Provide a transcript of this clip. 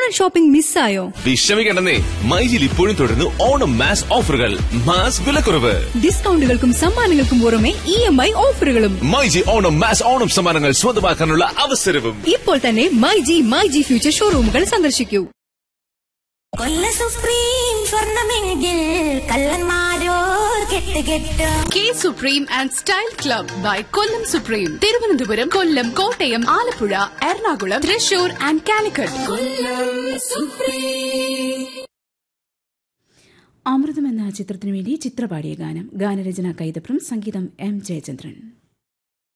Onam shopping മിസ്സായോ വിഷമിക്കണ്ടെന്നേ മൈജിൽ ഇപ്പോഴും തുടരുന്നു Onam mass ഓഫറുകൾ മാസ് വിലക്കുറവ് ഡിസ്കൗണ്ടുകൾക്കും സമ്മാനങ്ങൾക്കും പുറമെ ഇ എം ഐ ഓഫറുകളും മൈജി ഓണം മാസ് ഓണം സമ്മാനങ്ങൾ സ്വന്തമാക്കാനുള്ള അവസരവും ഇപ്പോൾ തന്നെ my G my G future ഷോറൂമുകൾ സന്ദർശിക്കൂ കൊല്ല സുപ്രീം സ്വർണമെങ്കിൽ കള്ളന്മാരോർ കെട്ട് കെട്ട് K supreme and style club by Kollam supreme Thiruvananthapuram Kollam Kottayam Alappuzha Ernakulam Thrissur and Calicut Amritham എന്ന ചിത്രത്തിനു വേണ്ടി ചിത്രപാടിയ ഗാനം ഗാനരചന കൈതപ്രം സംഗീതം എം ജയചന്ദ്രൻ